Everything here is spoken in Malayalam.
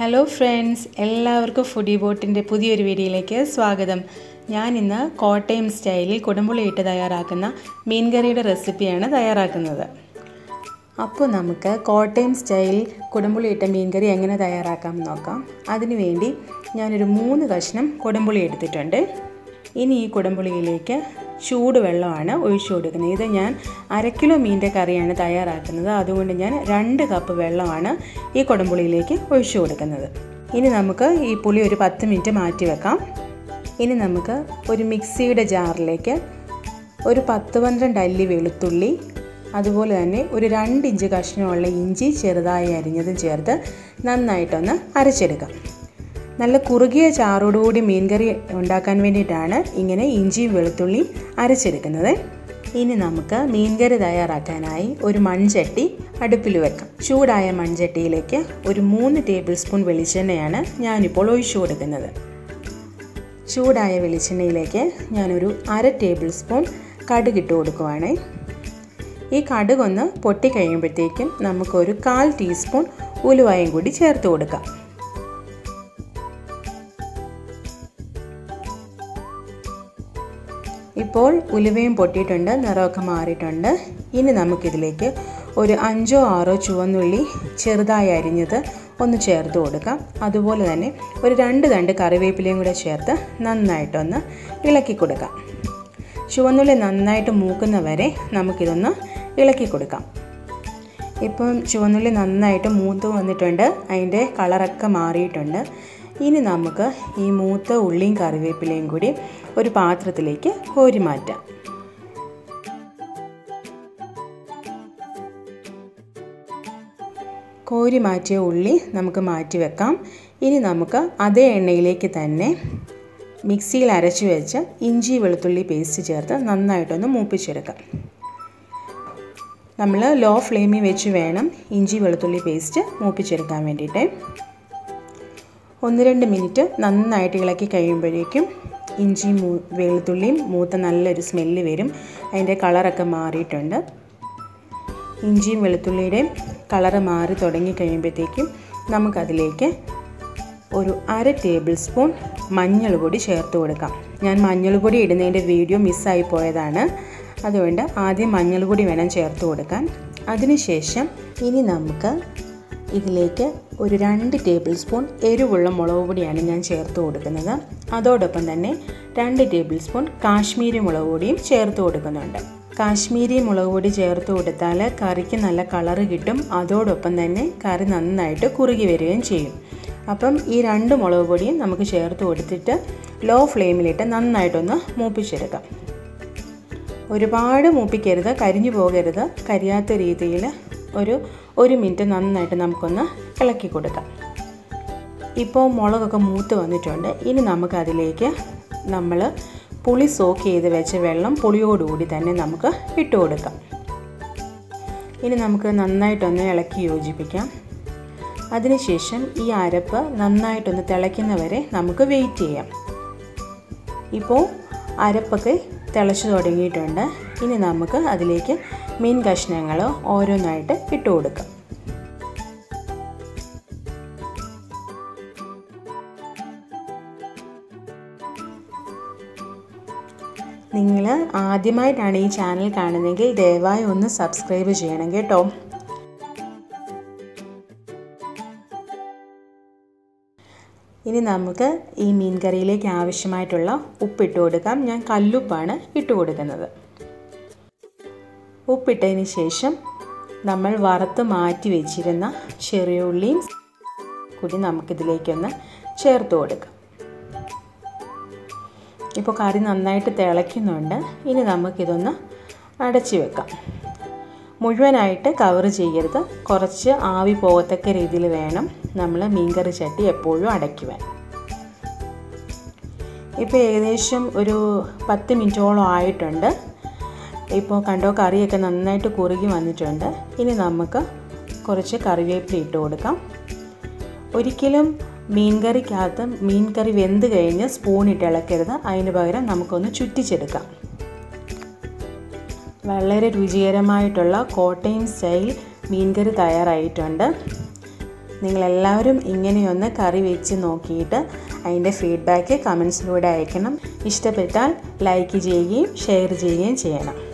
ഹലോ ഫ്രണ്ട്സ് എല്ലാവർക്കും ഫുഡി ബോട്ടിൻ്റെ പുതിയൊരു വീഡിയോയിലേക്ക് സ്വാഗതം ഞാൻ ഇന്ന് കോട്ടയം സ്റ്റൈലിൽ കുടംപുളി ഇട്ട് തയ്യാറാക്കുന്ന മീൻകറിയുടെ റെസിപ്പിയാണ് തയ്യാറാക്കുന്നത് അപ്പോൾ നമുക്ക് കോട്ടയം സ്റ്റൈലിൽ കുടംപുളി ഇട്ട മീൻകറി എങ്ങനെ തയ്യാറാക്കാം എന്ന് നോക്കാം അതിനുവേണ്ടി ഞാനൊരു മൂന്ന് കഷ്ണം കുടംപുളി എടുത്തിട്ടുണ്ട് ഇനി ഈ കുടംപുളിയിലേക്ക് ചൂടുവെള്ളമാണ് ഒഴിച്ചു കൊടുക്കുന്നത് ഇത് ഞാൻ അര കിലോ മീൻ്റെ കറിയാണ് തയ്യാറാക്കുന്നത് അതുകൊണ്ട് ഞാൻ രണ്ട് കപ്പ് വെള്ളമാണ് ഈ കുടംപുളിയിലേക്ക് ഒഴിച്ചു കൊടുക്കുന്നത് ഇനി നമുക്ക് ഈ പുളി ഒരു പത്ത് മിനിറ്റ് മാറ്റി വെക്കാം ഇനി നമുക്ക് ഒരു മിക്സിയുടെ ജാറിലേക്ക് ഒരു പത്ത് പന്ത്രണ്ട് അല്ലി വെളുത്തുള്ളി അതുപോലെ തന്നെ ഒരു രണ്ട് ഇഞ്ച് കഷ്ണമുള്ള ഇഞ്ചി ചെറുതായി അരിഞ്ഞതും ചേർത്ത് നന്നായിട്ടൊന്ന് അരച്ചെടുക്കാം നല്ല കുറുകിയ ചാറോടുകൂടി മീൻകറി ഉണ്ടാക്കാൻ വേണ്ടിയിട്ടാണ് ഇങ്ങനെ ഇഞ്ചിയും വെളുത്തുള്ളിയും അരച്ചെടുക്കുന്നത് ഇനി നമുക്ക് മീൻകറി തയ്യാറാക്കാനായി ഒരു മൺചട്ടി അടുപ്പിൽ വെക്കാം ചൂടായ മൺചട്ടിയിലേക്ക് ഒരു മൂന്ന് ടേബിൾ സ്പൂൺ വെളിച്ചെണ്ണയാണ് ഞാനിപ്പോൾ ഒഴിച്ചു കൊടുക്കുന്നത് ചൂടായ വെളിച്ചെണ്ണയിലേക്ക് ഞാനൊരു അര ടേബിൾ സ്പൂൺ കടുകിട്ട് കൊടുക്കുവാണ് ഈ കടുകൊന്ന് പൊട്ടിക്കഴിയുമ്പോഴത്തേക്കും നമുക്കൊരു കാൽ ടീസ്പൂൺ ഉലുവായും കൂടി ചേർത്ത് കൊടുക്കാം ഇപ്പോൾ ഉലുവയും പൊട്ടിയിട്ടുണ്ട് നിറമൊക്കെ മാറിയിട്ടുണ്ട് ഇനി നമുക്കിതിലേക്ക് ഒരു അഞ്ചോ ആറോ ചുവന്നുള്ളി ചെറുതായി അരിഞ്ഞത് ഒന്ന് ചേർത്ത് കൊടുക്കാം അതുപോലെ തന്നെ ഒരു രണ്ട് തണ്ട് കറിവേപ്പിലയും കൂടെ ചേർത്ത് നന്നായിട്ടൊന്ന് ഇളക്കി കൊടുക്കാം ചുവന്നുള്ളി നന്നായിട്ട് മൂക്കുന്ന വരെ നമുക്കിതൊന്ന് ഇളക്കി കൊടുക്കാം ഇപ്പം ചുവന്നുള്ളി നന്നായിട്ട് മൂത്ത് വന്നിട്ടുണ്ട് അതിൻ്റെ കളറൊക്കെ മാറിയിട്ടുണ്ട് ഇനി നമുക്ക് ഈ മൂത്ത ഉള്ളിയും കറിവേപ്പിലയും കൂടി ഒരു പാത്രത്തിലേക്ക് കോരി മാറ്റാം കോരി മാറ്റിയ ഉള്ളി നമുക്ക് മാറ്റി വെക്കാം ഇനി നമുക്ക് അതേ എണ്ണയിലേക്ക് തന്നെ മിക്സിയിൽ അരച്ചു വെച്ച ഇഞ്ചി വെളുത്തുള്ളി പേസ്റ്റ് ചേർത്ത് നന്നായിട്ടൊന്ന് മൂപ്പിച്ചെടുക്കാം നമ്മൾ ലോ ഫ്ലെയിമിൽ വെച്ച് വേണം ഇഞ്ചി വെളുത്തുള്ളി പേസ്റ്റ് മൂപ്പിച്ചെടുക്കാൻ വേണ്ടിയിട്ട് ഒന്ന് രണ്ട് മിനിറ്റ് നന്നായിട്ട് ഇളക്കി കഴിയുമ്പോഴേക്കും ഇഞ്ചിയും മൂ വെളുത്തുള്ളിയും മൂത്ത നല്ലൊരു സ്മെല്ല് വരും അതിൻ്റെ കളറൊക്കെ മാറിയിട്ടുണ്ട് ഇഞ്ചിയും വെളുത്തുള്ളിയുടെയും കളറ് മാറി തുടങ്ങി കഴിയുമ്പോഴത്തേക്കും നമുക്കതിലേക്ക് ഒരു അര ടേബിൾ സ്പൂൺ മഞ്ഞൾ പൊടി ചേർത്ത് കൊടുക്കാം ഞാൻ മഞ്ഞൾ പൊടി ഇടുന്നതിൻ്റെ വീഡിയോ മിസ്സായി പോയതാണ് അതുകൊണ്ട് ആദ്യം മഞ്ഞൾ പൊടി വേണം ചേർത്ത് കൊടുക്കാൻ അതിനുശേഷം ഇനി നമുക്ക് ഇതിലേക്ക് ഒരു രണ്ട് ടേബിൾ സ്പൂൺ എരിവുള്ള മുളക് പൊടിയാണ് ഞാൻ ചേർത്ത് കൊടുക്കുന്നത് അതോടൊപ്പം തന്നെ രണ്ട് ടേബിൾ സ്പൂൺ കാശ്മീരി മുളക് പൊടിയും ചേർത്ത് കൊടുക്കുന്നുണ്ട് കാശ്മീരി മുളക് പൊടി ചേർത്ത് കൊടുത്താൽ കറിക്ക് നല്ല കളറ് കിട്ടും അതോടൊപ്പം തന്നെ കറി നന്നായിട്ട് കുറുകി വരികയും ചെയ്യും അപ്പം ഈ രണ്ട് മുളക് പൊടിയും നമുക്ക് ചേർത്ത് കൊടുത്തിട്ട് ലോ ഫ്ലെയിമിലിട്ട് നന്നായിട്ടൊന്ന് മൂപ്പിച്ചെടുക്കാം ഒരുപാട് മൂപ്പിക്കരുത് കരിഞ്ഞു പോകരുത് കരിയാത്ത രീതിയിൽ ഒരു ഒരു മിനിറ്റ് നന്നായിട്ട് നമുക്കൊന്ന് ഇളക്കി കൊടുക്കാം ഇപ്പോൾ മുളകൊക്കെ മൂത്ത് വന്നിട്ടുണ്ട് ഇനി നമുക്കതിലേക്ക് നമ്മൾ പുളി സോക്ക് ചെയ്ത് വെച്ച വെള്ളം പുളിയോടുകൂടി തന്നെ നമുക്ക് ഇട്ട് കൊടുക്കാം ഇനി നമുക്ക് നന്നായിട്ടൊന്ന് ഇളക്കി യോജിപ്പിക്കാം അതിനുശേഷം ഈ അരപ്പ് നന്നായിട്ടൊന്ന് തിളയ്ക്കുന്നവരെ നമുക്ക് വെയിറ്റ് ചെയ്യാം ഇപ്പോൾ അരപ്പൊക്കെ തിളച്ചു തുടങ്ങിയിട്ടുണ്ട് ഇനി നമുക്ക് അതിലേക്ക് മീൻ കഷ്ണങ്ങൾ ഓരോന്നായിട്ട് ഇട്ട് കൊടുക്കാം നിങ്ങൾ ആദ്യമായിട്ടാണ് ഈ ചാനൽ കാണുന്നതെങ്കിൽ ദയവായി ഒന്ന് സബ്സ്ക്രൈബ് ചെയ്യണം കേട്ടോ ഇനി നമുക്ക് ഈ മീൻ കറിയിലേക്ക് ആവശ്യമായിട്ടുള്ള ഉപ്പിട്ട് കൊടുക്കാം ഞാൻ കല്ലുപ്പാണ് ഇട്ട് കൊടുക്കുന്നത് ഉപ്പിട്ടതിന് ശേഷം നമ്മൾ വറുത്ത് മാറ്റി വെച്ചിരുന്ന ചെറിയ ഉള്ളിയും കൂടി നമുക്കിതിലേക്കൊന്ന് ചേർത്ത് കൊടുക്കാം ഇപ്പോൾ കറി നന്നായിട്ട് തിളയ്ക്കുന്നുണ്ട് ഇനി നമുക്കിതൊന്ന് അടച്ചു വെക്കാം മുഴുവനായിട്ട് കവർ ചെയ്യരുത് കുറച്ച് ആവി പോകത്തക്ക രീതിയിൽ വേണം നമ്മൾ മീൻകറി ചട്ടി എപ്പോഴും അടയ്ക്കുവാൻ ഇപ്പോൾ ഏകദേശം ഒരു പത്ത് മിനിറ്റോളം ആയിട്ടുണ്ട് ഇപ്പോൾ കണ്ടോ കറിയൊക്കെ നന്നായിട്ട് കുറുകി വന്നിട്ടുണ്ട് ഇനി നമുക്ക് കുറച്ച് കറിവേപ്പില ഇട്ട് കൊടുക്കാം ഒരിക്കലും മീൻ കറിക്കകത്ത് മീൻ കറി വെന്ത് കഴിഞ്ഞ് സ്പൂൺ ഇട്ട് ഇളക്കരുത് അതിന് പകരം നമുക്കൊന്ന് ചുറ്റിച്ചെടുക്കാം വളരെ രുചികരമായിട്ടുള്ള കോട്ടയം സ്റ്റൈൽ മീൻ കറി തയ്യാറായിട്ടുണ്ട് നിങ്ങളെല്ലാവരും ഇങ്ങനെയൊന്ന് കറി വെച്ച് നോക്കിയിട്ട് അതിൻ്റെ ഫീഡ്ബാക്ക് കമൻസിലൂടെ അയക്കണം ഇഷ്ടപ്പെട്ടാൽ ലൈക്ക് ചെയ്യുകയും ഷെയർ ചെയ്യുകയും ചെയ്യണം